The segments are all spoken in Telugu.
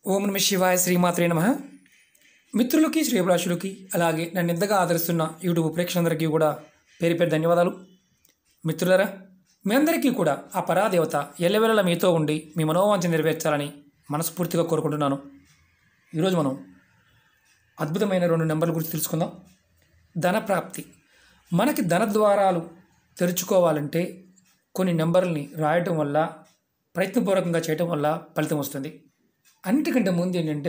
ఓం నమ శివాయ శ్రీమాత్రే నమ మిత్రులకి శ్రేభిలాషులకి అలాగే నన్ను ఎంతగా ఆదరిస్తున్న యూట్యూబ్ ప్రేక్షకులందరికీ కూడా పేరు పేరు ధన్యవాదాలు మిత్రులరా మీ అందరికీ కూడా ఆ పరాదేవత ఎల్లవెల్లలా మీతో ఉండి మీ మనోవాంఛ నెరవేర్చాలని మనస్ఫూర్తిగా కోరుకుంటున్నాను ఈరోజు మనం అద్భుతమైన రెండు నెంబర్ల గురించి తెలుసుకుందాం ధన ప్రాప్తి మనకి ధన ద్వారాలు తెరుచుకోవాలంటే కొన్ని నెంబర్లని రాయటం వల్ల ప్రయత్నపూర్వకంగా చేయటం వల్ల ఫలితం వస్తుంది అన్నిటికంటే ముందు ఏంటంటే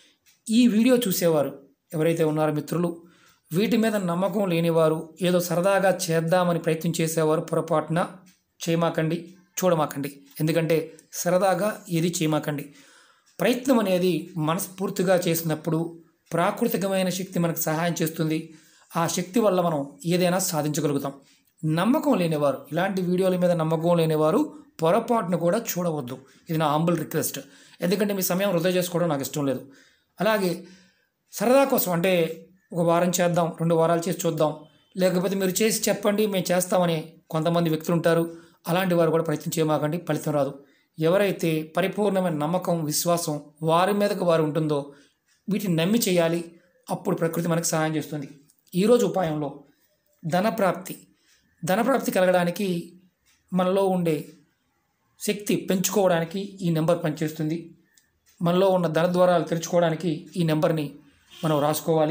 ఈ వీడియో చూసేవారు ఎవరైతే ఉన్నారో మిత్రులు వీటి మీద నమ్మకం లేనివారు ఏదో సరదాగా చేద్దామని ప్రయత్నం చేసేవారు పొరపాటున చేయమాకండి చూడమాకండి ఎందుకంటే సరదాగా ఏది చేయమాకండి ప్రయత్నం అనేది మనస్ఫూర్తిగా చేసినప్పుడు ప్రాకృతికమైన శక్తి మనకు సహాయం చేస్తుంది ఆ శక్తి వల్ల మనం ఏదైనా సాధించగలుగుతాం నమ్మకం లేనివారు ఇలాంటి వీడియోల మీద నమ్మకం లేనివారు పొరపాటును కూడా చూడవద్దు ఇది నా హంబుల్ రిక్వెస్ట్ ఎందుకంటే మీ సమయం వృధా చేసుకోవడం నాకు ఇష్టం లేదు అలాగే సరదా కోసం అంటే ఒక వారం చేద్దాం రెండు వారాలు చేసి చూద్దాం లేకపోతే మీరు చేసి చెప్పండి మేము చేస్తామని కొంతమంది వ్యక్తులు ఉంటారు అలాంటి వారు కూడా ప్రయత్నం చేయమాకండి ఫలితం రాదు ఎవరైతే పరిపూర్ణమైన నమ్మకం విశ్వాసం వారి మీదకు వారు ఉంటుందో వీటిని నమ్మి చేయాలి అప్పుడు ప్రకృతి మనకు సహాయం చేస్తుంది ఈరోజు ఉపాయంలో ధనప్రాప్తి ధనప్రాప్తి కలగడానికి మనలో ఉండే శక్తి పెంచుకోవడానికి ఈ నెంబర్ పనిచేస్తుంది మనలో ఉన్న ధన ద్వారాలు తెరుచుకోవడానికి ఈ నెంబర్ని మనం రాసుకోవాలి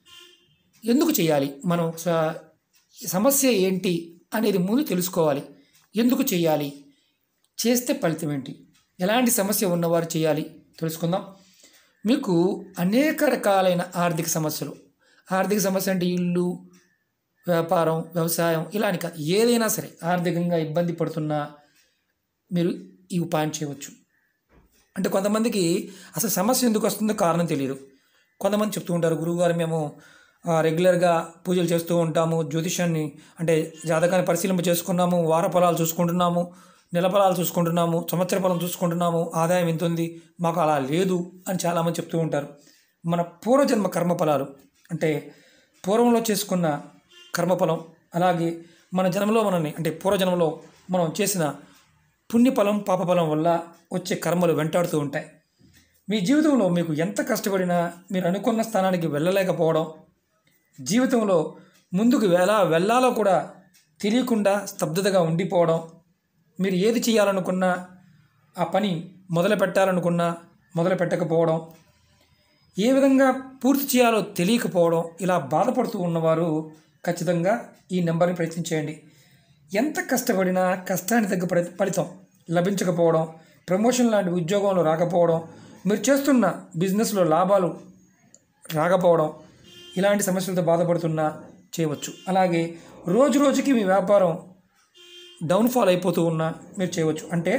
ఎందుకు చేయాలి మనం స- సమస్య ఏంటి అనేది ముందు తెలుసుకోవాలి ఎందుకు చేయాలి చేస్తే ఫలితం ఏంటి ఎలాంటి సమస్య ఉన్నవారు చేయాలి తెలుసుకుందాం మీకు అనేక రకాలైన ఆర్థిక సమస్యలు ఆర్థిక సమస్య అంటే ఇల్లు వ్యాపారం వ్యవసాయం ఇలా అని కాదు ఏదైనా సరే ఆర్థికంగా ఇబ్బంది పడుతున్నా మీరు ఈ ఉపాయం చేయవచ్చు అంటే కొంతమందికి అసలు సమస్య ఎందుకు వస్తుందో కారణం తెలియదు కొంతమంది చెప్తూ ఉంటారు గురువుగారు మేము ఆ, రెగ్యులర్గా పూజలు చేస్తూ ఉంటాము జ్యోతిషాన్ని అంటే జాతకాన్ని పరిశీలింప చేసుకున్నాము వార ఫలాలు చూసుకుంటున్నాము నెల ఫలాలు చూసుకుంటున్నాము సంవత్సర ఫలం చూసుకుంటున్నాము ఆదాయం ఎంత ఉంది మాకు అలా లేదు అని చాలామంది చెప్తూ ఉంటారు మన పూర్వజన్మ కర్మ ఫలాలు అంటే పూర్వంలో చేసుకున్న కర్మఫలం అలాగే మన జన్మలో మనల్ని అంటే పూర్వజన్మలో మనం చేసిన పుణ్యఫలం పాపఫలం వల్ల వచ్చే కర్మలు వెంటాడుతూ ఉంటాయి మీ జీవితంలో మీకు ఎంత కష్టపడినా మీరు అనుకున్న స్థానానికి వెళ్ళలేకపోవడం జీవితంలో ముందుకు ఎలా వెళ్ళాలో కూడా తెలియకుండా స్తబ్దతగా ఉండిపోవడం మీరు ఏది చేయాలనుకున్నా ఆ పని మొదలు పెట్టాలనుకున్నా మొదలు పెట్టకపోవడం ఏ విధంగా పూర్తి చేయాలో తెలియకపోవడం ఇలా బాధపడుతూ ఉన్నవారు ఖచ్చితంగా ఈ నెంబర్ని ప్రయత్నించేయండి ఎంత కష్టపడినా కష్టానికి తగ్గ ఫలి- ఫలితం లభించకపోవడం ప్రమోషన్ లాంటి ఉద్యోగంలో రాకపోవడం మీరు చేస్తున్న బిజినెస్లో లాభాలు రాకపోవడం ఇలాంటి సమస్యలతో బాధపడుతున్నా చేయవచ్చు అలాగే రోజు రోజుకి మీ వ్యాపారం డౌన్ఫాల్ అయిపోతూ ఉన్నా మీరు చేయవచ్చు అంటే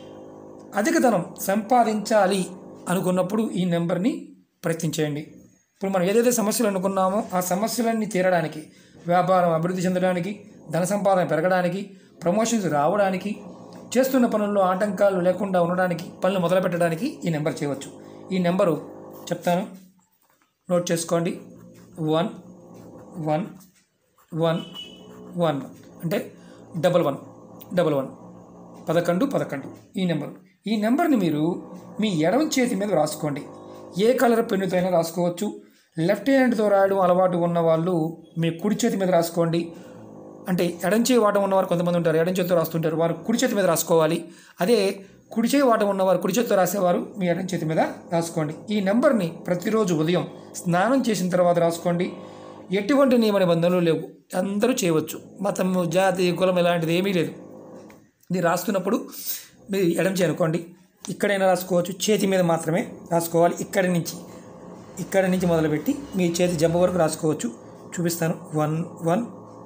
అధిక ధనం సంపాదించాలి అనుకున్నప్పుడు ఈ నెంబర్ని ప్రయత్నించేయండి ఇప్పుడు మనం ఏదైతే సమస్యలు అనుకున్నామో ఆ సమస్యలన్నీ తీరడానికి వ్యాపారం అభివృద్ధి చెందడానికి ధన సంపాదన పెరగడానికి ప్రమోషన్స్ రావడానికి చేస్తున్న పనుల్లో ఆటంకాలు లేకుండా ఉండడానికి పనులు మొదలు పెట్టడానికి ఈ నెంబర్ చేయవచ్చు ఈ నెంబరు చెప్తాను నోట్ చేసుకోండి వన్ వన్ వన్ వన్ అంటే డబల్ వన్ డబల్ వన్ పదకొండు పదకొండు ఈ నెంబర్ ఈ నెంబర్ని మీరు మీ ఎడమ చేతి మీద రాసుకోండి ఏ కలర్ పెన్నుతో అయినా రాసుకోవచ్చు లెఫ్ట్ హ్యాండ్తో రాయడం అలవాటు ఉన్న వాళ్ళు మీ కుడి చేతి మీద రాసుకోండి అంటే ఎడం చేయి వాటం ఉన్నవారు కొంతమంది ఉంటారు ఎడం చేతితో రాస్తుంటారు వారు కుడి చేతి మీద రాసుకోవాలి అదే కుడి చేయి వాటం ఉన్నవారు కుడి చేతితో రాసేవారు మీ ఎడం చేతి మీద రాసుకోండి ఈ నెంబర్ని ప్రతిరోజు ఉదయం స్నానం చేసిన తర్వాత రాసుకోండి ఎటువంటి నియమ నిబంధనలు లేవు అందరూ చేయవచ్చు మతం జాతి కులం ఇలాంటిది ఏమీ లేదు ఇది రాస్తున్నప్పుడు మీరు ఎడం చేయనుకోండి ఇక్కడైనా రాసుకోవచ్చు చేతి మీద మాత్రమే రాసుకోవాలి ఇక్కడి నుంచి ఇక్కడి నుంచి మొదలుపెట్టి మీ చేతి జబ్బ వరకు రాసుకోవచ్చు చూపిస్తాను వన్ వన్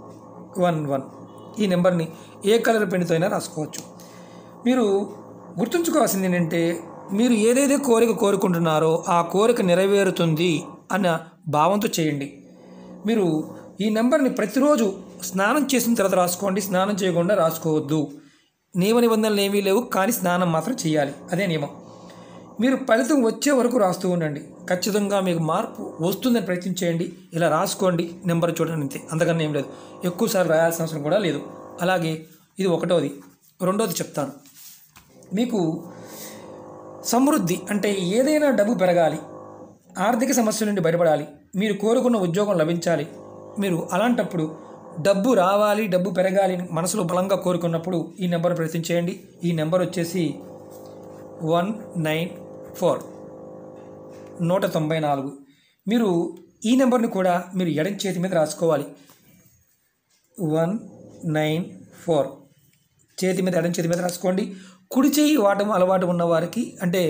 వన్ వన్ ఈ నెంబర్ని ఏ కలర్ పెన్నుతో అయినా రాసుకోవచ్చు మీరు గుర్తుంచుకోవాల్సింది ఏంటంటే మీరు ఏదైతే కోరిక కోరుకుంటున్నారో ఆ కోరిక నెరవేరుతుంది అన్న భావంతో చేయండి మీరు ఈ నెంబర్ని ప్రతిరోజు స్నానం చేసిన తర్వాత రాసుకోండి స్నానం చేయకుండా రాసుకోవద్దు నియమ నిబంధనలు ఏమీ లేవు కానీ స్నానం మాత్రం చేయాలి అదే నియమం మీరు ఫలితం వచ్చే వరకు రాస్తూ ఉండండి ఖచ్చితంగా మీకు మార్పు వస్తుందని ప్రయత్నం చేయండి ఇలా రాసుకోండి నెంబర్ చూడండి అంతే అంతకన్నా ఏం లేదు ఎక్కువసార్లు రాయాల్సిన అవసరం కూడా లేదు అలాగే ఇది ఒకటోది రెండోది చెప్తాను మీకు సమృద్ధి అంటే ఏదైనా డబ్బు పెరగాలి ఆర్థిక సమస్యల నుండి బయటపడాలి మీరు కోరుకున్న ఉద్యోగం లభించాలి మీరు అలాంటప్పుడు డబ్బు రావాలి డబ్బు పెరగాలి అని మనసులో బలంగా కోరుకున్నప్పుడు ఈ నెంబర్ ప్రయత్నించేయండి ఈ నెంబర్ వచ్చేసి వన్ నైన్ ఫోర్ నూట తొంభై నాలుగు మీరు ఈ నెంబర్ని కూడా మీరు ఎడం చేతి మీద రాసుకోవాలి వన్ నైన్ ఫోర్ చేతి మీద ఎడం చేతి మీద రాసుకోండి కుడి చేయి వాడడం అలవాటు ఉన్న వారికి అంటే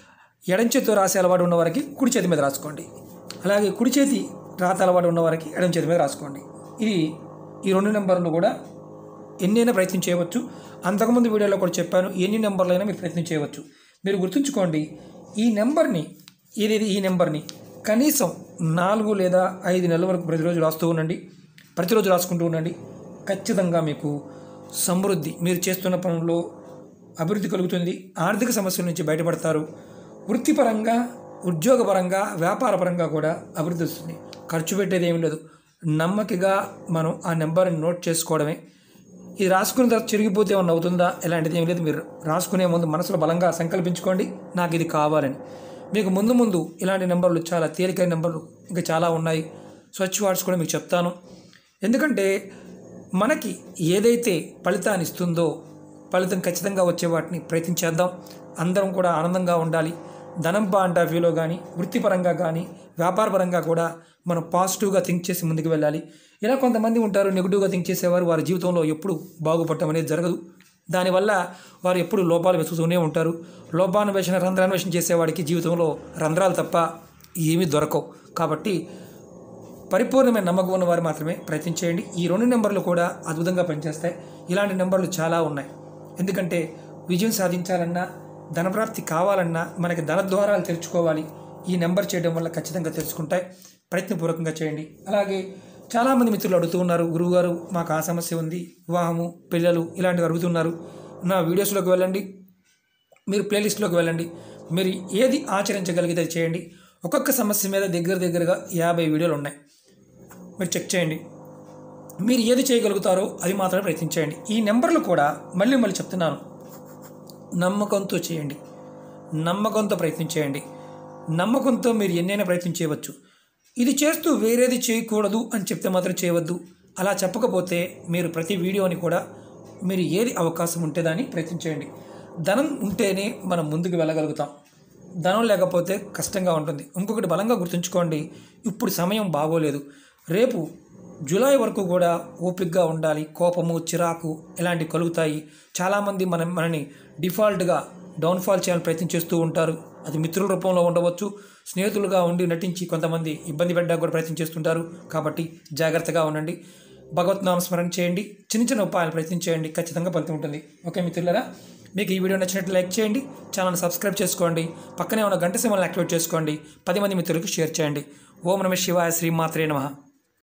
ఎడం చేతితో రాసే అలవాటు ఉన్న వారికి కుడి చేతి మీద రాసుకోండి అలాగే కుడి చేతి రాత అలవాటు ఉన్న వారికి ఎడం చేతి మీద రాసుకోండి ఇది ఈ రెండు నెంబర్లు కూడా ఎన్నైనా ప్రయత్నం చేయవచ్చు అంతకుముందు వీడియోలో కూడా చెప్పాను ఎన్ని నెంబర్లైనా మీరు ప్రయత్నం చేయవచ్చు మీరు గుర్తుంచుకోండి ఈ నెంబర్ని ఏదేది ఈ నెంబర్ని కనీసం నాలుగు లేదా ఐదు నెలల వరకు ప్రతిరోజు రాస్తూ ఉండండి ప్రతిరోజు రాసుకుంటూ ఉండండి ఖచ్చితంగా మీకు సమృద్ధి మీరు చేస్తున్న పనుల్లో అభివృద్ధి కలుగుతుంది ఆర్థిక సమస్యల నుంచి బయటపడతారు వృత్తిపరంగా ఉద్యోగపరంగా వ్యాపారపరంగా కూడా అభివృద్ధి వస్తుంది ఖర్చు పెట్టేది ఏమీ లేదు నమ్మకిగా మనం ఆ నెంబర్ని నోట్ చేసుకోవడమే ఇది రాసుకున్న తర్వాత చిరిగిపోతే ఏమన్నా అవుతుందా ఎలాంటిది ఏం లేదు మీరు రాసుకునే ముందు మనసులో బలంగా సంకల్పించుకోండి నాకు ఇది కావాలని మీకు ముందు ముందు ఇలాంటి నెంబర్లు చాలా తేలికైన నెంబర్లు ఇంకా చాలా ఉన్నాయి స్వచ్ఛ వార్డ్స్ కూడా మీకు చెప్తాను ఎందుకంటే మనకి ఏదైతే ఫలితాన్ని ఇస్తుందో ఫలితం ఖచ్చితంగా వచ్చే వాటిని ప్రయత్నించేద్దాం అందరం కూడా ఆనందంగా ఉండాలి ధనం పాయింట్ ఆఫ్ వ్యూలో కానీ వృత్తిపరంగా కానీ వ్యాపారపరంగా కూడా మనం పాజిటివ్గా థింక్ చేసి ముందుకు వెళ్ళాలి ఇలా కొంతమంది ఉంటారు నెగిటివ్గా థింక్ చేసేవారు వారి జీవితంలో ఎప్పుడు బాగుపడటం అనేది జరగదు దానివల్ల వారు ఎప్పుడు లోపాలు వెతుకుతూనే ఉంటారు లోపాన్వేషణ రంధ్రాన్వేషణ చేసేవాడికి జీవితంలో రంధ్రాలు తప్ప ఏమీ దొరకవు కాబట్టి పరిపూర్ణమైన నమ్మకం ఉన్న వారు మాత్రమే ప్రయత్నం చేయండి ఈ రెండు నెంబర్లు కూడా అద్భుతంగా పనిచేస్తాయి ఇలాంటి నెంబర్లు చాలా ఉన్నాయి ఎందుకంటే విజయం సాధించాలన్నా ధనప్రాప్తి కావాలన్నా మనకి ధన ద్వారాలు తెరుచుకోవాలి ఈ నెంబర్ చేయడం వల్ల ఖచ్చితంగా తెలుసుకుంటాయి ప్రయత్నపూర్వకంగా చేయండి అలాగే చాలామంది మిత్రులు అడుగుతూ ఉన్నారు గురువుగారు మాకు ఆ సమస్య ఉంది వివాహము పిల్లలు ఇలాంటివి అడుగుతున్నారు నా వీడియోస్లోకి వెళ్ళండి మీరు ప్లేలిస్ట్లోకి వెళ్ళండి మీరు ఏది ఆచరించగలిగితే అది చేయండి ఒక్కొక్క సమస్య మీద దగ్గర దగ్గరగా యాభై వీడియోలు ఉన్నాయి మీరు చెక్ చేయండి మీరు ఏది చేయగలుగుతారో అది మాత్రమే ప్రయత్నించేయండి ఈ నెంబర్లు కూడా మళ్ళీ మళ్ళీ చెప్తున్నాను నమ్మకంతో చేయండి నమ్మకంతో ప్రయత్నం చేయండి నమ్మకంతో మీరు ఎన్నైనా ప్రయత్నం చేయవచ్చు ఇది చేస్తూ వేరేది చేయకూడదు అని చెప్తే మాత్రం చేయవద్దు అలా చెప్పకపోతే మీరు ప్రతి వీడియోని కూడా మీరు ఏది అవకాశం ఉంటే దాన్ని ప్రయత్నించేయండి ధనం ఉంటేనే మనం ముందుకు వెళ్ళగలుగుతాం ధనం లేకపోతే కష్టంగా ఉంటుంది ఇంకొకటి బలంగా గుర్తుంచుకోండి ఇప్పుడు సమయం బాగోలేదు రేపు జూలై వరకు కూడా ఓపికగా ఉండాలి కోపము చిరాకు ఇలాంటివి కలుగుతాయి చాలామంది మన మనని డిఫాల్ట్గా డౌన్ఫాల్ చేయాలని ప్రయత్నం చేస్తూ ఉంటారు అది మిత్రుల రూపంలో ఉండవచ్చు స్నేహితులుగా ఉండి నటించి కొంతమంది ఇబ్బంది పెట్టడానికి కూడా ప్రయత్నం చేస్తుంటారు కాబట్టి జాగ్రత్తగా ఉండండి భగవత్ నామస్మరణ చేయండి చిన్న చిన్న ఉపాయాలు ప్రయత్నం చేయండి ఖచ్చితంగా ఫలితం ఉంటుంది ఓకే మిత్రులారా మీకు ఈ వీడియో నచ్చినట్లు లైక్ చేయండి ఛానల్ సబ్స్క్రైబ్ చేసుకోండి పక్కనే ఉన్న గంట సింబల్ని యాక్టివేట్ చేసుకోండి పది మంది మిత్రులకు షేర్ చేయండి ఓం నమ శివాయ శ్రీమాత్రే నమః